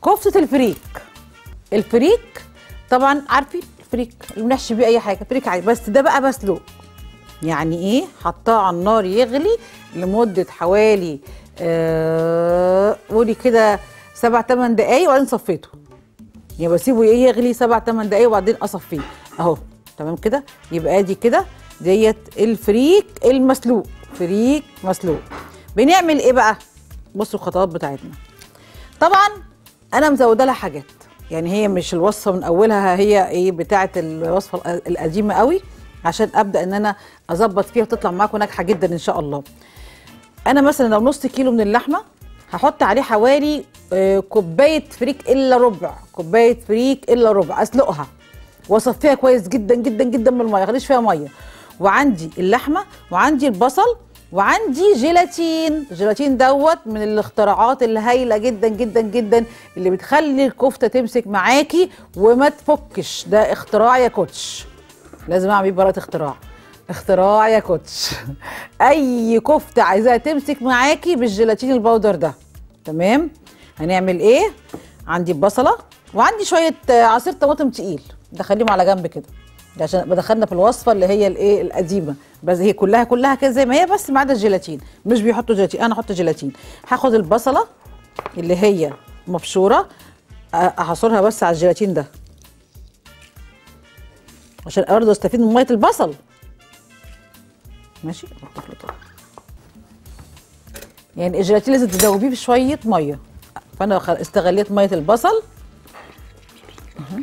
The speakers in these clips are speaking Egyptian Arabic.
كفته الفريك الفريك طبعا عارفين الفريك اللي بنحشي بيه اي حاجه فريك عادي بس ده بقى مسلوق يعني ايه حطاه على النار يغلي لمده حوالي آه قولي كده سبع تمن دقايق وبعدين صفيته يعني بسيبه ايه يغلي سبع تمن دقايق وبعدين اصفيه اهو تمام كده يبقى ادي كده ديت الفريك المسلوق فريك مسلوق بنعمل ايه بقى بصوا الخطوات بتاعتنا طبعا انا مزوده لها حاجات يعني هي مش الوصفه من اولها هي ايه بتاعه الوصفه الق- القديمه قوي عشان ابدا ان انا اظبط فيها وتطلع معاكم ناجحه جدا ان شاء الله انا مثلا لو نص كيلو من اللحمه هحط عليه حوالي آه، كوبايه فريك الا ربع كوبايه فريك الا ربع اسلقها واصفيها كويس جدا جدا جدا من الميه خليش فيها ميه وعندي اللحمه وعندي البصل وعندي جيلاتين جيلاتين دوت من الاختراعات اللي هايله جدا جدا جدا اللي بتخلي الكفته تمسك معاكي وما تفكش ده اختراع يا كوتش لازم اعمل بيه براءه اختراع اختراع يا كوتش اي كفته عايزاها تمسك معاكي بالجيلاتين البودر ده تمام هنعمل ايه عندي البصله وعندي شويه آه، عصير طماطم تقيل دخليهم على جنب كده ده عشان بدخلنا في الوصفه اللي هي الايه القديمه بس هي كلها كلها كده زي ما هي بس ما عدا الجيلاتين مش بيحطوا جيلاتين انا احط جيلاتين هاخد البصله اللي هي مبشوره أ- احصرها بس على الجيلاتين ده عشان برضه استفيد من ميه البصل ماشي يعني الجيلاتين لازم تذوبيه في شويه ميه فانا خ- استغليت ميه البصل أهو.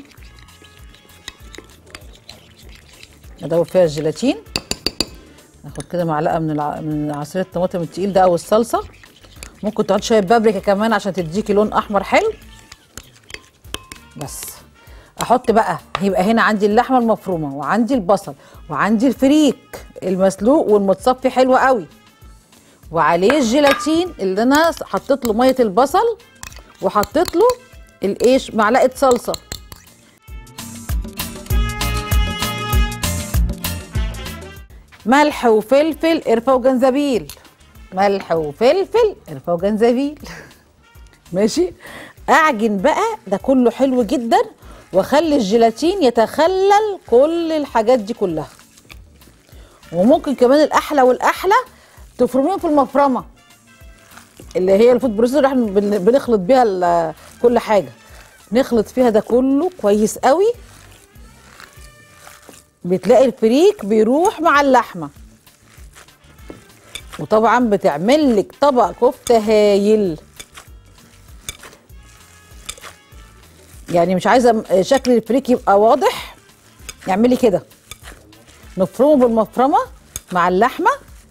ادوب فيها الجيلاتين ناخد كده معلقه من الع... من عصير الطماطم التقيل ده او الصلصه ممكن تحط شويه بابريكا كمان عشان تديكي لون احمر حلو بس احط بقى هيبقى هنا عندي اللحمه المفرومه وعندي البصل وعندي الفريك المسلوق والمتصفي حلو قوي وعليه الجيلاتين اللي انا حطيت له ميه البصل وحطيت له الايش معلقه صلصه ملح وفلفل قرفه وجنزبيل ملح وفلفل قرفه وجنزبيل ماشي اعجن بقى ده كله حلو جدا واخلي الجيلاتين يتخلل كل الحاجات دي كلها وممكن كمان الاحلى والاحلى تفرميهم في المفرمه اللي هي الفود بروسيسور اللي احنا بن- بنخلط بيها ال- كل حاجه نخلط فيها ده كله كويس قوي بتلاقي الفريك بيروح مع اللحمه وطبعا بتعمل لك طبق كفته هايل يعني مش عايزه م- شكل الفريك يبقى واضح اعملي كده نفرمه بالمفرمه مع اللحمه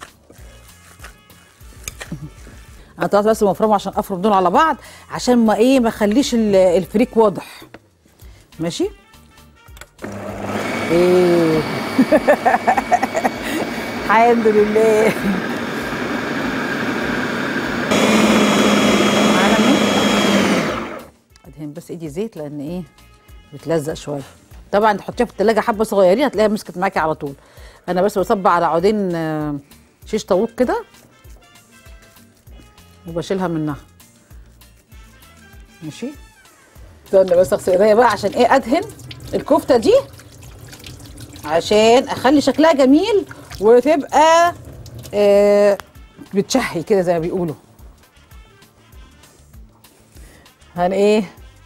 انا طلعت بس المفرمه عشان افرم دول على بعض عشان ما ايه ما اخليش ال- الفريك واضح ماشي ايه الحمد لله معانا مين ادهن بس ايدي زيت لان ايه بتلزق شويه طبعا تحطيها في التلاجة حبه صغيرين هتلاقيها مسكت معاكي على طول انا بس بصب على عودين آه، شيش طاووق كده وبشيلها منها ماشي استنى بس اغسل ايديا بقى عشان ايه ادهن الكفته دي عشان اخلي شكلها جميل وتبقى آه بتشهي كده زي ما بيقولوا هن ايه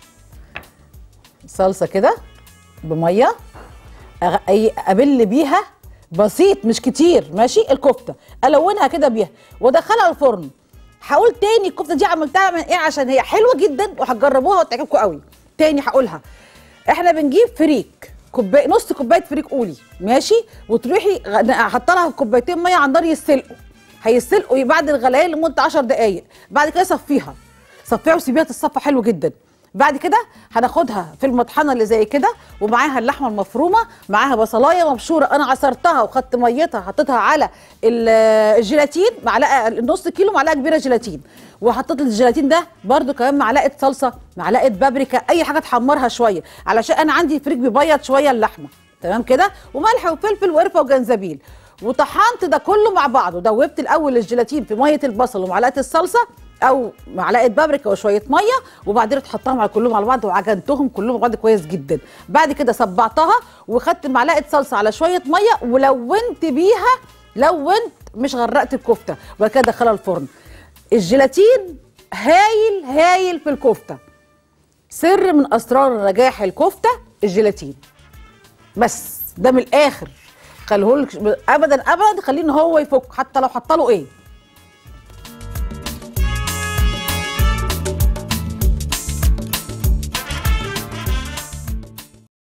صلصه كده بميه أغ- أي- ابل بيها بسيط مش كتير ماشي الكفته الونها كده بيها وادخلها الفرن هقول تاني الكفته دي عملتها من ايه عشان هي حلوه جدا وهتجربوها وتعجبكم قوي تاني هقولها احنا بنجيب فريك كوبايه نص كوبايه فريك قولي ماشي وتروحي غ- حاطه لها كوبايتين ميه على النار يتسلقوا هيتسلقوا بعد الغليان لمده 10 دقائق بعد كده صفيها صفيها وسيبيها تتصفى حلو جدا بعد كده هناخدها في المطحنه اللي زي كده ومعاها اللحمه المفرومه معاها بصلايه مبشوره انا عصرتها وخدت ميتها حطيتها على ال- الجيلاتين معلقه نص كيلو معلقه كبيره جيلاتين وحطيت الجيلاتين ده برده كمان معلقه صلصه معلقه بابريكا اي حاجه تحمرها شويه علشان انا عندي فريك بيبيض شويه اللحمه تمام كده وملح وفلفل وقرفه وجنزبيل وطحنت ده كله مع بعضه دوبت الاول الجيلاتين في ميه البصل ومعلقه الصلصه او معلقه بابريكا وشويه ميه وبعدين تحطهم على كلهم على بعض وعجنتهم كلهم على بعض كويس جدا بعد كده صبعتها وخدت معلقه صلصه على شويه ميه ولونت بيها لونت مش غرقت الكفته وبعد كده دخلها الفرن الجيلاتين هايل هايل في الكفته سر من اسرار نجاح الكفته الجيلاتين بس ده من الاخر خليهولك ابدا ابدا خليه ان هو يفك حتى لو حط له ايه